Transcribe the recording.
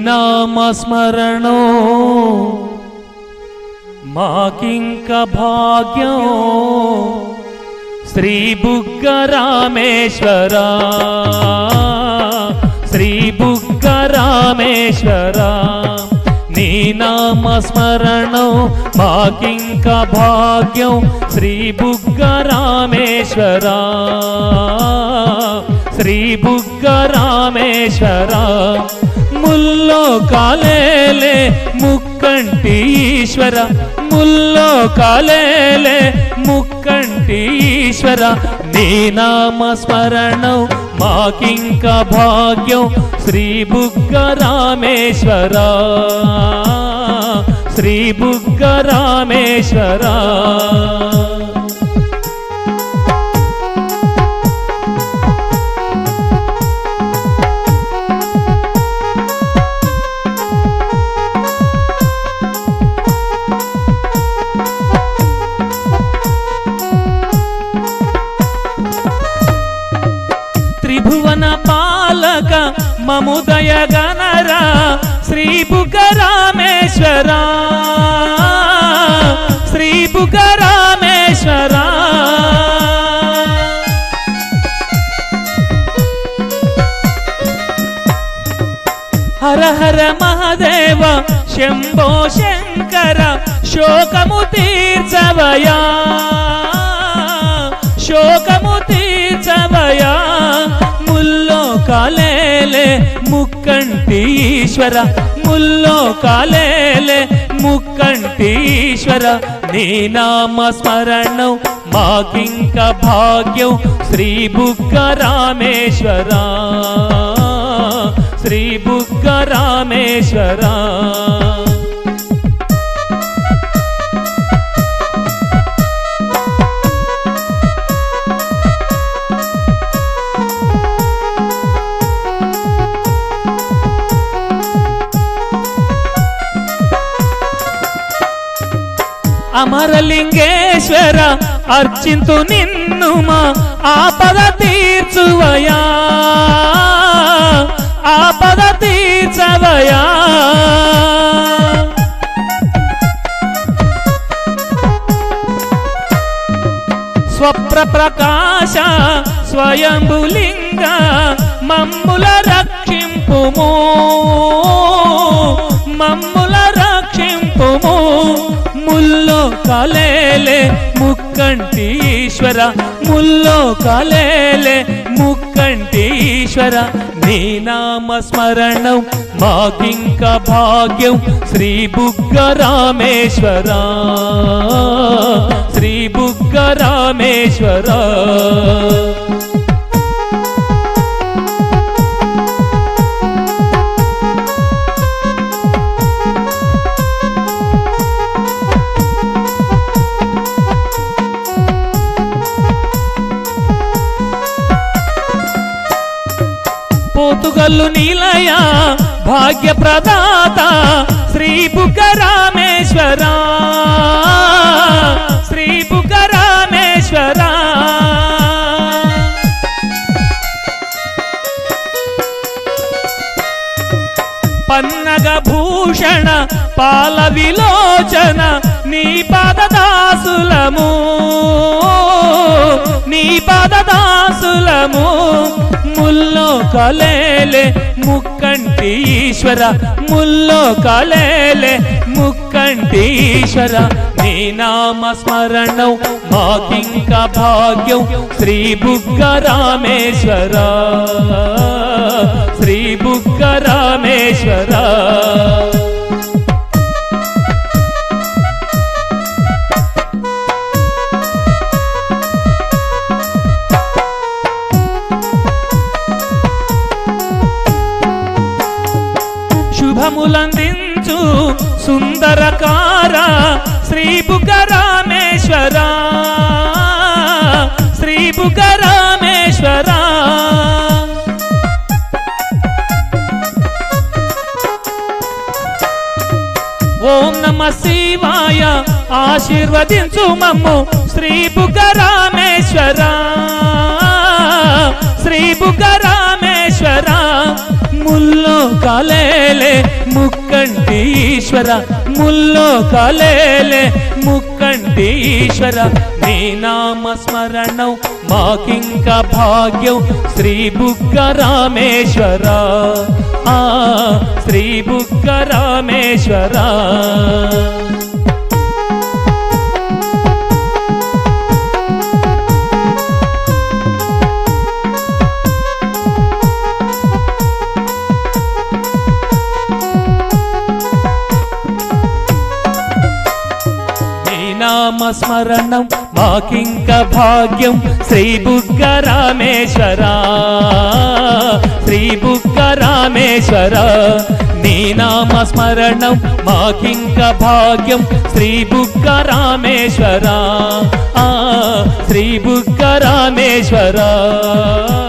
నామస్మరణో మాకింక భాగ్యం శ్రీ బుగ్గ రామేశ్వర శ్రీ బుగ్గ రామేశ్వర నీ నామస్మరణం మాకింక భాగ్యం శ్రీ బుగ్గ రామేశ్వర శ్రీ బుగ్గ రామేశ్వర ముల్లో కాలేలే ముక్కంటి ఈశ్వర ముల్లో కాలేలే ముక్కంటి ఈశ్వర నీ నామస్మరణం మాకింక భాగ్యం శ్రీ బుగ్గ రామేశ్వర శ్రీ బుగ్గ రామేశ్వర త్రిభువన పాలక మముదయ గణరా శ్రీ బుగ్గ రామేశ్వర శ్రీ బుగ్గ రామేశ్వర హర హర మహదేవ శంభో శంకర శోకము తీర్చవయా శోకము తీర్చవయా ముల్లో కాలేలే ముక్కంటి ఈశ్వర ముల్లో కాలేలే ముక్కంటి ఈశ్వర నీ నామ స్మరణం మాకింక భాగ్యం శ్రీ బుగ్గ రామేశ్వర శ్రీ బుగ్గ రామేశ్వర అమరలింగేశ్వర అర్చింతు నిన్ను మా ఆపద తీర్చువయా ఆపద తీర్చవయా స్వప్ర ప్రకాశ స్వయంభులింగ మమ్ముల రక్షింపుము మమ్ముల రక్షింపుము ముల్లో కలేలే ముక్కంటి ఈశ్వర ముల్లో కలేలే ముక్కంటి ఈశ్వర నీ నామ స్మరణం మాకింక భాగ్యం శ్రీ బుగ్గ రామేశ్వర శ్రీ బుగ్గ రామేశ్వర పోతుగల్లు నీలయ భాగ్య ప్రదాత శ్రీ బుగ్గ రామేశ్వర శ్రీ బుగ్గ రామేశ్వర పన్నగ భూషణ పాల విలోచన నీ పదదాసులము నీ పదదాసులము ముల్లో కలేలే ముక్కంటి ఈశ్వర ముల్లో కలేలే ముక్కంటి ఈశ్వర నీ నామ స్మరణం మాకింక భాగ్యం శ్రీ బుగ్గ రామేశ్వర శ్రీ బుగ్గ రామేశ్వర శుభములందించు సుందరకార శ్రీ బుగ్గ రామేశ్వర శ్రీ బుగ్గ రామేశ్వర ఓం నమ శివాయ ఆశీర్వదించు మమ్ము శ్రీ బుగ్గ రామేశ్వర శ్రీ బుగ్గ రామేశ్వర ముల్లో కాలేలే ముక్కంటి ఈశ్వర ముల్లో కాలేలే ముక్కంటి ఈశ్వర నీ నామ స్మరణం మాకింక భాగ్యం శ్రీ బుగ్గ రామేశ్వర ఆ శ్రీ బుగ్గ రామేశ్వర నీ నామ స్మరణం మాకింక భాగ్యం శ్రీ బుగ్గ రామేశ్వర శ్రీ బుగ్గ రామేశ్వర నీ నామ స్మరణం మాకింక భాగ్యం శ్రీ బుగ్గ రామేశ్వర ఆ శ్రీ బుగ్గ రామేశ్వర